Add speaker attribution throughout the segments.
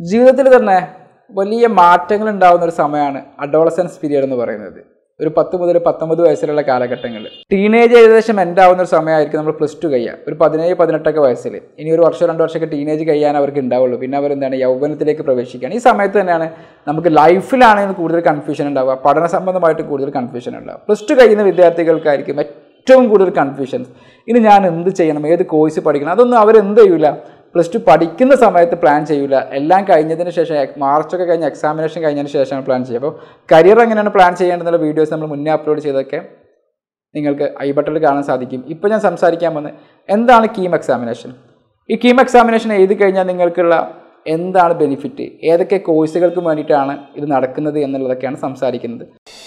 Speaker 1: ജീവിതത്തിൽ തന്നെ വലിയ മാറ്റങ്ങൾ ഉണ്ടാകുന്ന ഒരു സമയമാണ് അഡോളസൻസ് പീരിയഡ് എന്ന് പറയുന്നത് ഒരു പത്ത് മുതൽ പത്തൊമ്പത് വയസ്സിലുള്ള കാലഘട്ടങ്ങളിൽ ടീനേജ് ഏകദേശം എൻഡ് ആവുന്ന ഒരു സമയമായിരിക്കും നമ്മൾ പ്ലസ് ടു കഴിയുക ഒരു പതിനേഴ് പതിനെട്ടൊക്കെ വയസ്സിൽ ഇനി ഒരു വർഷം രണ്ട് വർഷമൊക്കെ ടീനേജ് കഴിയാൻ അവർക്ക് ഉണ്ടാവുള്ളൂ പിന്നെ അവർ എന്താണ് യൗവനത്തിലേക്ക് പ്രവേശിക്കുകയാണ് ഈ സമയത്ത് തന്നെയാണ് നമുക്ക് ലൈഫിലാണെങ്കിൽ കൂടുതൽ കൺഫ്യൂഷൻ ഉണ്ടാവുക പഠന സംബന്ധമായിട്ട് കൂടുതൽ കൺഫ്യൂഷൻ ഉണ്ടാവുക പ്ലസ് ടു കഴിയുന്ന വിദ്യാർത്ഥികൾക്കായിരിക്കും ഏറ്റവും കൂടുതൽ കൺഫ്യൂഷൻസ് ഇനി ഞാൻ എന്ത് ചെയ്യണം ഏത് കോഴ്സ് പഠിക്കണം അതൊന്നും അവരെന്ത് ചെയ്യൂല പ്ലസ് ടു പഠിക്കുന്ന സമയത്ത് പ്ലാൻ ചെയ്യൂല എല്ലാം കഴിഞ്ഞതിന് ശേഷം എ- മാർച്ചൊക്കെ കഴിഞ്ഞ് എക്സാമിനേഷൻ കഴിഞ്ഞതിന് ശേഷമാണ് പ്ലാൻ ചെയ്യുക അപ്പോൾ കരിയർ എങ്ങനെയാണ് പ്ലാൻ ചെയ്യേണ്ടതെന്നുള്ള വീഡിയോസ് നമ്മൾ മുന്നേ അപ്ലോഡ് ചെയ്തൊക്കെ നിങ്ങൾക്ക് ഐ ബട്ടണിൽ കാണാൻ സാധിക്കും ഇപ്പോൾ ഞാൻ സംസാരിക്കാൻ പോകുന്നത് എന്താണ് കീം എക്സാമിനേഷൻ ഈ കീം എക്സാമിനേഷൻ എഴുതി കഴിഞ്ഞാൽ നിങ്ങൾക്കുള്ള എന്താണ് ബെനിഫിറ്റ് ഏതൊക്കെ കോഴ്സുകൾക്ക് വേണ്ടിയിട്ടാണ് ഇത് നടക്കുന്നത് എന്നുള്ളതൊക്കെയാണ് സംസാരിക്കുന്നത്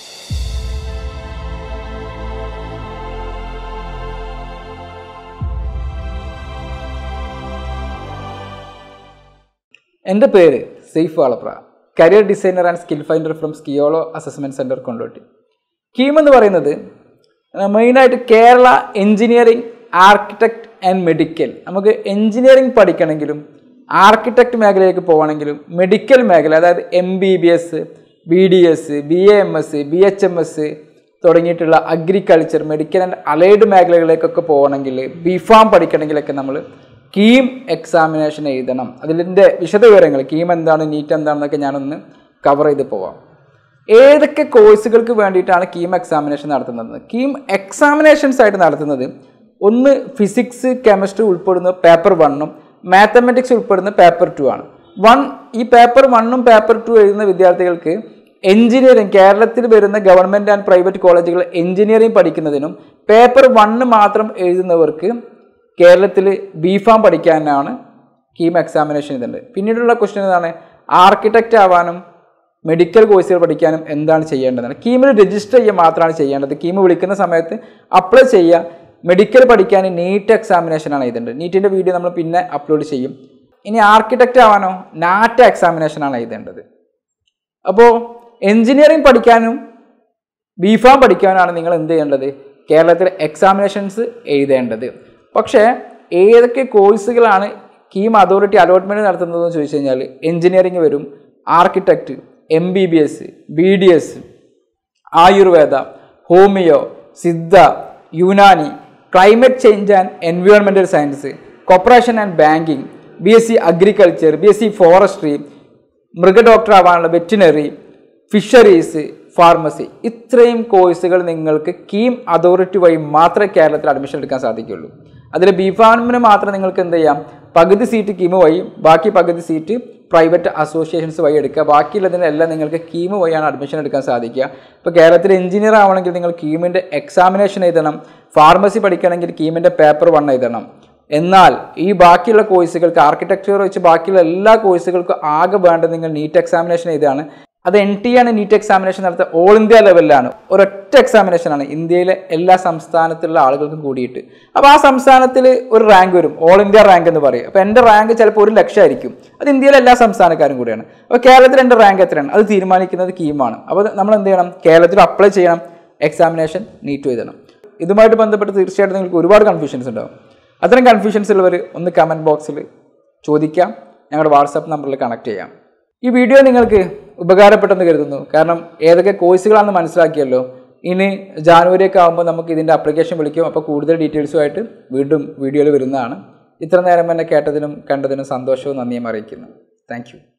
Speaker 1: എൻ്റെ പേര് Saif Valapra career designer and skill finder from സ്കിയോളോ അസസ്മെൻറ്റ് സെൻറ്റർ കൊണ്ടോട്ടി കീം എന്ന് പറയുന്നത് മെയിനായിട്ട് Kerala engineering architect and medical നമുക്ക് എഞ്ചിനീയറിംഗ് പഠിക്കണമെങ്കിലും ആർക്കിടെക്ട് മേഖലയിലേക്ക് പോകണമെങ്കിലും മെഡിക്കൽ മേഖല അതായത് M B B S B D S B A M S B H M S തുടങ്ങിയിട്ടുള്ള അഗ്രികൾച്ചർ മെഡിക്കൽ ആൻഡ് അലൈഡ് മേഖലകളിലേക്കൊക്കെ പോകണമെങ്കിൽ ബി ഫാം പഠിക്കണമെങ്കിലൊക്കെ നമ്മൾ കീം എക്സാമിനേഷൻ എഴുതണം അതിൻ്റെ വിശദവിവരങ്ങൾ കീം എന്താണ് നീറ്റ് എന്താണെന്നൊക്കെ ഞാനൊന്ന് കവർ ചെയ്ത് പോവാം ഏതൊക്കെ കോഴ്സുകൾക്ക് വേണ്ടിയിട്ടാണ് കീം എക്സാമിനേഷൻ നടത്തുന്നത് കീം എക്സാമിനേഷൻസ് ആയിട്ട് നടത്തുന്നത് ഒന്ന് ഫിസിക്സ് കെമിസ്ട്രി ഉൾപ്പെടുന്ന പേപ്പർ വണ്ണും മാത്തമെറ്റിക്സ് ഉൾപ്പെടുന്ന പേപ്പർ ടു ആണ് വൺ ഈ പേപ്പർ വണ്ണും പേപ്പർ ടു എഴുതുന്ന വിദ്യാർത്ഥികൾക്ക് എഞ്ചിനീയറിംഗ് കേരളത്തിൽ വരുന്ന ഗവൺമെൻറ് ആൻഡ് പ്രൈവറ്റ് കോളേജുകൾ എഞ്ചിനീയറിംഗ് പഠിക്കുന്നതിനും പേപ്പർ വണ്ണ് മാത്രം എഴുതുന്നവർക്ക് കേരളത്തിൽ ബി ഫാം പഠിക്കാനാണ് കീം എക്സാമിനേഷൻ ഇതുണ്ട് പിന്നീടുള്ള ക്വസ്റ്റ്യൻ എന്താണ് ആർക്കിടെക്റ്റ് ആവാനും മെഡിക്കൽ കോഴ്സുകൾ പഠിക്കാനും എന്താണ് ചെയ്യേണ്ടത് കീമിൽ രജിസ്റ്റർ ചെയ്യുക മാത്രമാണ് ചെയ്യേണ്ടത് കീം വിളിക്കുന്ന സമയത്ത് അപ്ലൈ ചെയ്യുക മെഡിക്കൽ പഠിക്കാൻ നീറ്റ് എക്സാമിനേഷനാണ് ഇതുണ്ട് നീറ്റിൻ്റെ വീഡിയോ നമ്മൾ പിന്നെ അപ്ലോഡ് ചെയ്യും ഇനി ആർക്കിടെക്റ്റ് ആവാനോ നാറ്റ എക്സാമിനേഷനാണ് എഴുതേണ്ടത് അപ്പോൾ എഞ്ചിനീയറിംഗ് പഠിക്കാനും ബി ഫാം പഠിക്കാനാണ് നിങ്ങൾ എന്ത് ചെയ്യേണ്ടത് കേരളത്തിലെ എക്സാമിനേഷൻസ് എഴുതേണ്ടത് പക്ഷേ ഏതൊക്കെ കോഴ്സുകളാണ് കീം അതോറിറ്റി അലോട്ട്മെൻറ്റ് നടത്തുന്നതെന്ന് ചോദിച്ചു കഴിഞ്ഞാൽ എഞ്ചിനീയറിംഗ് വരും architect M B B S B D S Ayurveda homeo Siddha Unani climate change and environmental science cooperation and banking B S C agriculture B S C forestry മൃഗ ഡോക്ടർ ആവാനുള്ള വെറ്റിനറി ഫിഷറീസ് ഫാർമസി ഇത്രയും കോഴ്സുകൾ നിങ്ങൾക്ക് KEAM authority വഴി മാത്രമേ കേരളത്തിൽ admission എടുക്കാൻ സാധിക്കുള്ളൂ അതിൽ ബി ഫാമിന് മാത്രം നിങ്ങൾക്ക് എന്ത് ചെയ്യാം പകുതി സീറ്റ് കീമ് വഴി ബാക്കി പകുതി സീറ്റ് പ്രൈവറ്റ് അസോസിയേഷൻസ് വഴി എടുക്കുക ബാക്കിയുള്ളതിനെല്ലാം നിങ്ങൾക്ക് കീമ് വഴിയാണ് അഡ്മിഷൻ എടുക്കാൻ സാധിക്കുക ഇപ്പോൾ കേരളത്തിൽ എഞ്ചിനീയർ ആവണമെങ്കിൽ നിങ്ങൾ കീമിൻ്റെ എക്സാമിനേഷൻ എഴുതണം ഫാർമസി പഠിക്കണമെങ്കിൽ കീമിൻ്റെ പേപ്പർ വൺ എഴുതണം എന്നാൽ ഈ ബാക്കിയുള്ള കോഴ്സുകൾക്ക് ആർക്കിടെക്ചർ വെച്ച് ബാക്കിയുള്ള എല്ലാ കോഴ്സുകൾക്കും ആകെ വേണ്ടത് നിങ്ങൾ നീറ്റ് എക്സാമിനേഷൻ എഴുതുകയാണ് അത് എൻ ടി ആണ് നീറ്റ് എക്സാമിനേഷൻ നടത്തുക ഓൾ ഇന്ത്യ ലെവലിലാണ് ഒരൊറ്റ എക്സാമിനേഷനാണ് ഇന്ത്യയിലെ എല്ലാ സംസ്ഥാനത്തുള്ള ആളുകൾക്കും കൂടിയിട്ട് അപ്പോൾ ആ സംസ്ഥാനത്തിൽ ഒരു റാങ്ക് വരും ഓൾ ഇന്ത്യ റാങ്ക് എന്ന് പറയും അപ്പോൾ എൻ്റെ റാങ്ക് ചിലപ്പോൾ ഒരു ലക്ഷമായിരിക്കും അത് ഇന്ത്യയിലെ എല്ലാ സംസ്ഥാനക്കാരും കൂടിയാണ് അപ്പോൾ കേരളത്തിൽ എൻ്റെ റാങ്ക് എത്രയാണ് അത് തീരുമാനിക്കുന്നത് കീമാണ് അപ്പോൾ നമ്മൾ എന്ത് ചെയ്യണം കേരളത്തിൽ അപ്ലൈ ചെയ്യണം എക്സാമിനേഷൻ നീറ്റ് എഴുതണം ഇതുമായിട്ട് ബന്ധപ്പെട്ട് തീർച്ചയായിട്ടും നിങ്ങൾക്ക് ഒരുപാട് കൺഫ്യൂഷൻസ് ഉണ്ടാവും അത്തരം കൺഫ്യൂഷൻസ് ഉള്ളവർ ഒന്ന് കമൻറ്റ് ബോക്സിൽ ചോദിക്കാം ഞങ്ങളുടെ വാട്സാപ്പ് നമ്പറിൽ കണക്ട് ചെയ്യാം ഈ വീഡിയോ നിങ്ങൾക്ക് ഉപകാരപ്പെട്ടെന്ന് കരുതുന്നു കാരണം ഏതൊക്കെ കോഴ്സുകളാണെന്ന് മനസ്സിലാക്കിയല്ലോ ഇനി ജാനുവരി ഒക്കെ ആകുമ്പോൾ നമുക്ക് ഇതിൻ്റെ അപ്ലിക്കേഷൻ വിളിക്കും അപ്പോൾ കൂടുതൽ ഡീറ്റെയിൽസുമായിട്ട് വീണ്ടും വീഡിയോയിൽ വരുന്നതാണ് ഇത്ര നേരം എന്നെ കേട്ടതിനും കണ്ടതിനും സന്തോഷവും നന്ദിയും അറിയിക്കുന്നു താങ്ക്